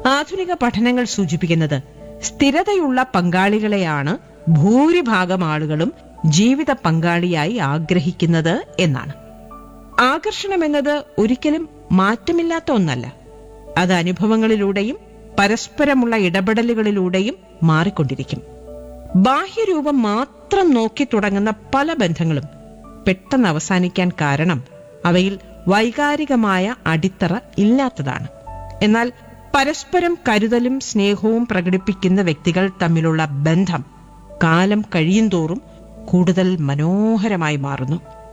ആധുനിക പഠനങ്ങൾ സൂചിപ്പിക്കുന്നത് സ്ഥിരതയുള്ള പങ്കാളികളെയാണ് ഭൂരിഭാഗം ആളുകളും ജീവിത പങ്കാളിയായി ആഗ്രഹിക്കുന്നത് എന്നാണ് ആകർഷണം എന്നത് ഒരിക്കലും മാറ്റമില്ലാത്ത ഒന്നല്ല അത് അനുഭവങ്ങളിലൂടെയും പരസ്പരമുള്ള ഇടപെടലുകളിലൂടെയും മാറിക്കൊണ്ടിരിക്കും ബാഹ്യരൂപം മാത്രം നോക്കി തുടങ്ങുന്ന പല ബന്ധങ്ങളും പെട്ടെന്ന് അവസാനിക്കാൻ കാരണം അവയിൽ വൈകാരികമായ അടിത്തറ ഇല്ലാത്തതാണ് എന്നാൽ പരസ്പരം കരുതലും സ്നേഹവും പ്രകടിപ്പിക്കുന്ന വ്യക്തികൾ തമ്മിലുള്ള ബന്ധം കാലം കഴിയുന്തോറും കൂടുതൽ മനോഹരമായി മാറുന്നു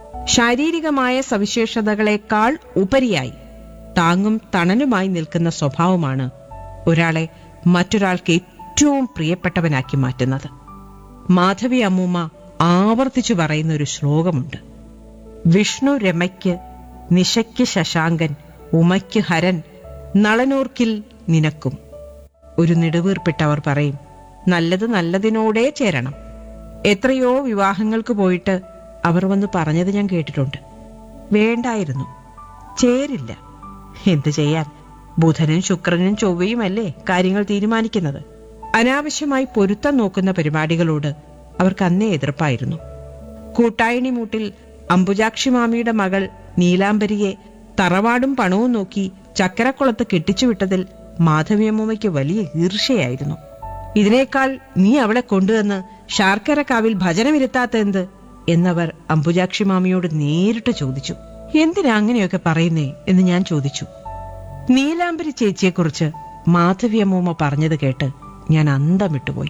ശാരീരികമായ സവിശേഷതകളെക്കാൾ ഉപരിയായി താങ്ങും തണലുമായി നിൽക്കുന്ന സ്വഭാവമാണ് ഒരാളെ മറ്റൊരാൾക്ക് ഏറ്റവും പ്രിയപ്പെട്ടവനാക്കി മാറ്റുന്നത് മാധവി അമ്മൂമ്മ ആവർത്തിച്ചു പറയുന്ന ഒരു ശ്ലോകമുണ്ട് വിഷ്ണു രമയ്ക്ക് നിശയ്ക്ക് ശശാങ്കൻ ഉമയ്ക്ക് ഹരൻ നളനോർക്കിൽ നിനക്കും ഒരു നെടുവീർപ്പിട്ടവർ പറയും നല്ലത് നല്ലതിനോടേ ചേരണം എത്രയോ വിവാഹങ്ങൾക്ക് പോയിട്ട് അവർ വന്ന് പറഞ്ഞത് ഞാൻ കേട്ടിട്ടുണ്ട് വേണ്ടായിരുന്നു ചേരില്ല എന്തു ചെയ്യാൻ ബുധനും ശുക്രനും ചൊവ്വയുമല്ലേ കാര്യങ്ങൾ തീരുമാനിക്കുന്നത് അനാവശ്യമായി പൊരുത്തം നോക്കുന്ന പരിപാടികളോട് അവർക്ക് അന്നേ എതിർപ്പായിരുന്നു കൂട്ടായണി മൂട്ടിൽ അംബുജാക്ഷി മാമിയുടെ മകൾ നീലാംബരിയെ തറവാടും പണവും നോക്കി ചക്കരക്കുളത്ത് കെട്ടിച്ചുവിട്ടതിൽ മാധവിയമ്മൂമ്മയ്ക്ക് വലിയ ഈർഷ്യയായിരുന്നു ഇതിനേക്കാൾ നീ അവളെ കൊണ്ടുവന്ന് ശാർക്കരക്കാവിൽ ഭജനമിരുത്താത്ത എന്ത് എന്നവർ അംബുജാക്ഷി മാമിയോട് നേരിട്ട് ചോദിച്ചു എന്തിനാ അങ്ങനെയൊക്കെ പറയുന്നേ എന്ന് ഞാൻ ചോദിച്ചു നീലാംബരി ചേച്ചിയെക്കുറിച്ച് മാധവിയമ്മൂമ്മ പറഞ്ഞത് കേട്ട് ഞാൻ അന്തം വിട്ടുപോയി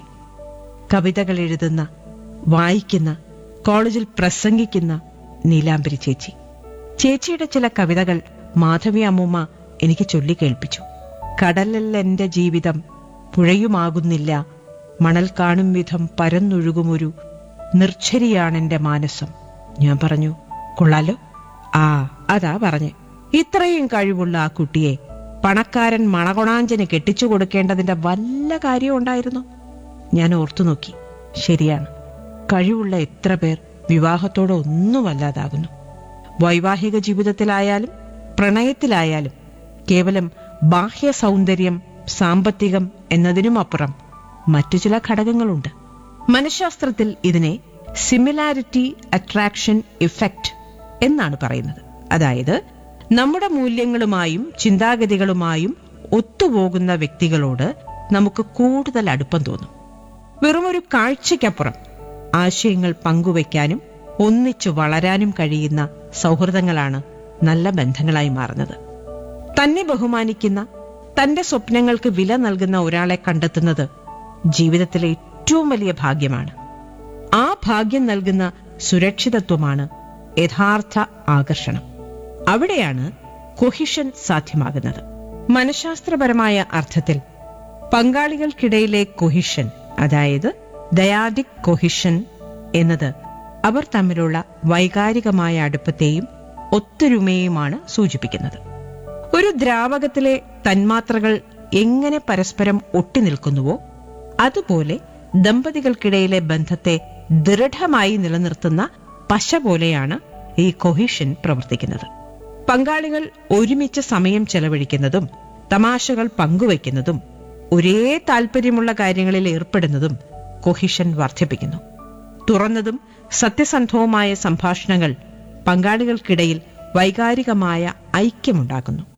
കവിതകൾ എഴുതുന്ന വായിക്കുന്ന കോളേജിൽ പ്രസംഗിക്കുന്ന നീലാംബരി ചേച്ചി ചേച്ചിയുടെ ചില കവിതകൾ മാധവി അമ്മൂമ്മ എനിക്ക് ചൊല്ലിക്കേൾപ്പിച്ചു കടലല്ല എന്റെ ജീവിതം പുഴയുമാകുന്നില്ല മണൽ കാണും വിധം പരന്നൊഴുകുമൊരു നിർച്ഛരിയാണെന്റെ മാനസം ഞാൻ പറഞ്ഞു കൊള്ളാലോ ആ അതാ പറഞ്ഞ് ഇത്രയും കഴിവുള്ള ആ കുട്ടിയെ പണക്കാരൻ മണകൊണാഞ്ചന് കെട്ടിച്ചു കൊടുക്കേണ്ടതിന്റെ വല്ല കാര്യം ഉണ്ടായിരുന്നു ഞാൻ ഓർത്തു നോക്കി ശരിയാണ് കഴിവുള്ള എത്ര പേർ വിവാഹത്തോടെ ഒന്നുമല്ലാതാകുന്നു വൈവാഹിക ജീവിതത്തിലായാലും പ്രണയത്തിലായാലും കേവലം ബാഹ്യ സൗന്ദര്യം സാമ്പത്തികം എന്നതിനുമപ്പുറം മറ്റു ചില ഘടകങ്ങളുണ്ട് മനഃശാസ്ത്രത്തിൽ ഇതിനെ സിമിലാരിറ്റി അട്രാക്ഷൻ ഇഫക്റ്റ് എന്നാണ് പറയുന്നത് അതായത് നമ്മുടെ മൂല്യങ്ങളുമായും ചിന്താഗതികളുമായും ഒത്തുപോകുന്ന വ്യക്തികളോട് നമുക്ക് കൂടുതൽ അടുപ്പം തോന്നും വെറുമൊരു കാഴ്ചയ്ക്കപ്പുറം ആശയങ്ങൾ പങ്കുവയ്ക്കാനും ഒന്നിച്ചു വളരാനും കഴിയുന്ന സൗഹൃദങ്ങളാണ് നല്ല ബന്ധങ്ങളായി മാറുന്നത് തന്നെ ബഹുമാനിക്കുന്ന തന്റെ സ്വപ്നങ്ങൾക്ക് വില നൽകുന്ന ഒരാളെ കണ്ടെത്തുന്നത് ജീവിതത്തിലെ ഏറ്റവും വലിയ ഭാഗ്യമാണ് ആ ഭാഗ്യം നൽകുന്ന സുരക്ഷിതത്വമാണ് യഥാർത്ഥ ആകർഷണം അവിടെയാണ് കൊഹിഷൻ സാധ്യമാകുന്നത് മനഃശാസ്ത്രപരമായ അർത്ഥത്തിൽ പങ്കാളികൾക്കിടയിലെ കൊഹിഷൻ അതായത് ഡയാഡിക് കൊഹിഷൻ എന്നത് അവർ തമ്മിലുള്ള വൈകാരികമായ അടുപ്പത്തെയും ഒത്തൊരുമയുമാണ് സൂചിപ്പിക്കുന്നത് ഒരു ദ്രാവകത്തിലെ തന്മാത്രകൾ എങ്ങനെ പരസ്പരം ഒട്ടിനിൽക്കുന്നുവോ അതുപോലെ ദമ്പതികൾക്കിടയിലെ ബന്ധത്തെ ദൃഢമായി നിലനിർത്തുന്ന പശ പോലെയാണ് ഈ കൊഹിഷൻ പ്രവർത്തിക്കുന്നത് പങ്കാളികൾ ഒരുമിച്ച് സമയം ചെലവഴിക്കുന്നതും തമാശകൾ പങ്കുവയ്ക്കുന്നതും ഒരേ താല്പര്യമുള്ള കാര്യങ്ങളിൽ ഏർപ്പെടുന്നതും കൊഹിഷൻ വർദ്ധിപ്പിക്കുന്നു തുറന്നതും സത്യസന്ധവുമായ സംഭാഷണങ്ങൾ പങ്കാളികൾക്കിടയിൽ വൈകാരികമായ ഐക്യമുണ്ടാക്കുന്നു